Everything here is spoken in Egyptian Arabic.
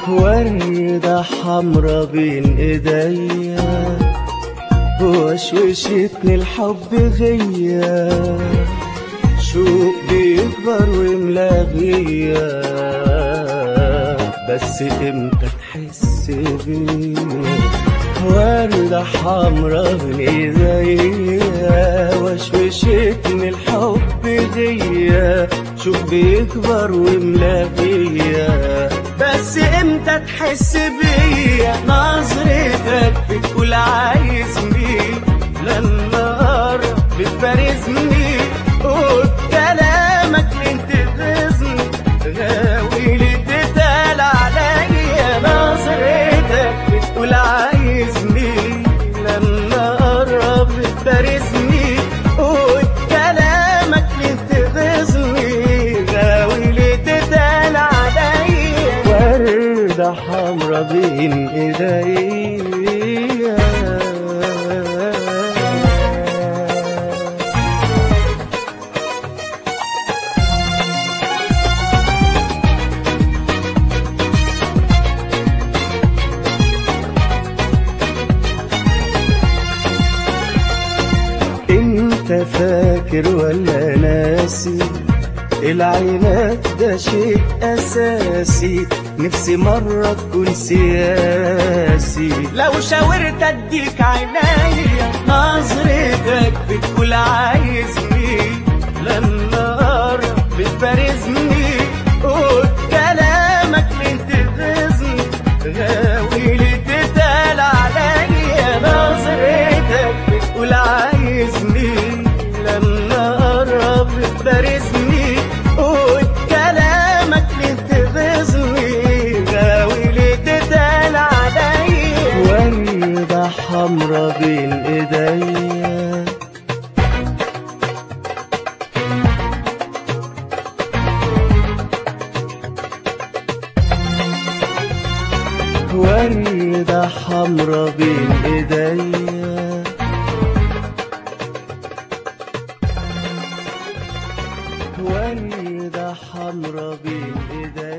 وردة حمرا بين ايديا وشوشتني الحب غيا شوق بيكبر وملاغيا بس امتى تحس بيا وردة حمرا بين ايديا وشوشتني الحب غيا شوق بيكبر وملاغيا بس امتى تحس بيا نظرتك بتقول عايز مين لما قرب بتبارزني قول كلامك ينتغزني غاوي لي تتقال عليا نظرتك بتقول عايز مين لما قرب بتبارزني قول كلامك ينتغزني غاوي لي تتقال عليا وردة حمرا بين ايديا انت فاكر ولا ناسي العينات ده شيء اساسي نفسي مرة تكون سياسي لو شاورت اديك عينيا نظرتك بتقول عايزني لما اقرب بتبارزني قول كلامك ليه تغيظني غاوي لي تتقال عليا نظرتك بتقول عايزني لما اقرب بتبارزني قول كلامك ليه تغيظني غاوي لي تتقال عليا وردة حمرا بين ايديا وردة حمرا بين ايديا وردة حمرا بين ايديا